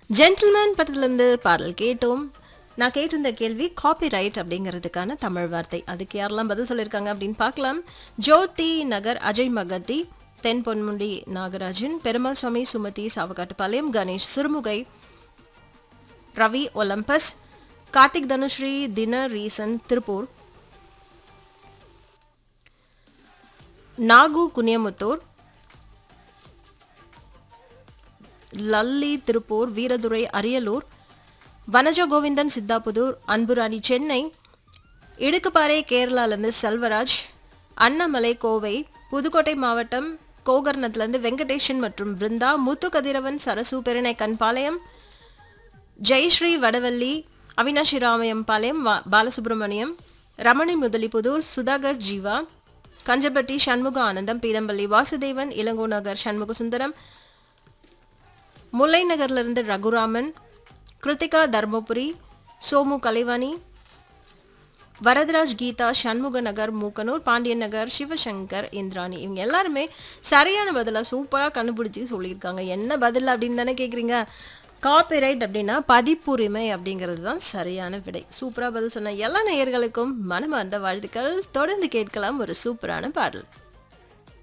gentleman படத்துலேருந்து பாடல் கேட்டோம் நான் கேட்டிருந்த கேள்வி காப்பிரைட் அப்படிங்கிறதுக்கான தமிழ் வார்த்தை அதுக்கு யாரெல்லாம் பதில் சொல்லியிருக்காங்க அப்படின்னு பார்க்கலாம் ஜோதி நகர் அஜய் மகத்தி தென் பொன்முண்டி நாகராஜன் பெருமாள் சுவாமி சுமதி சாவகாட்டுப்பாளையம் கணேஷ் சிறுமுகை ரவி ஒலம்பஸ் கார்த்திக் தனுஸ்ரீ தின ரீசன் திருப்பூர் நாகு குனியமுத்தூர் லல்லி திருப்பூர் வீரதுரை அரியலூர் வனஜ கோவிந்தன் சித்தாபுதூர் அன்புராணி சென்னை இடுக்குப்பாறை கேரளாலேருந்து செல்வராஜ் அண்ணாமலை கோவை புதுக்கோட்டை மாவட்டம் கோகர்ணத்துலேருந்து வெங்கடேஷன் மற்றும் பிருந்தா முத்து கதிரவன் சரசு பெருனை கண்பாளையம் ஜெயஸ்ரீ வடவள்ளி அவினாஷி ராமயம் பாளையம் வா- பாலசுப்ரமணியம் ரமணி முதலிபுதூர் சுதாகர் ஜீவா கஞ்சப்பட்டி சண்முக ஆனந்தம் பீடம்பள்ளி வாசுதேவன் இளங்கோ நகர் சண்முக சுந்தரம் முல்லை நகர்ல இருந்து ரகுராமன் கிருத்திகா தர்மபுரி சோமு கலைவாணி வரதராஜ் கீதா சண்முக நகர் மூக்கனூர் பாண்டியன் நகர் சிவசங்கர் இந்திராணி இவங்க எல்லாருமே சரியான பதிலா சூப்பராக கண்டுபிடிச்சி சொல்லியிருக்காங்க என்ன பதில் அப்படின்னு தானே கேட்குறீங்க காப்பிரைட் அப்படின்னா பதிப்புரிமை அப்படிங்கிறது தான் சரியான விடை சூப்பராக பதில் சொன்ன எல்லா நேயர்களுக்கும் மனமார்ந்த வாழ்த்துக்கள் தொடர்ந்து கேட்கலாம் ஒரு சூப்பரான பாடல்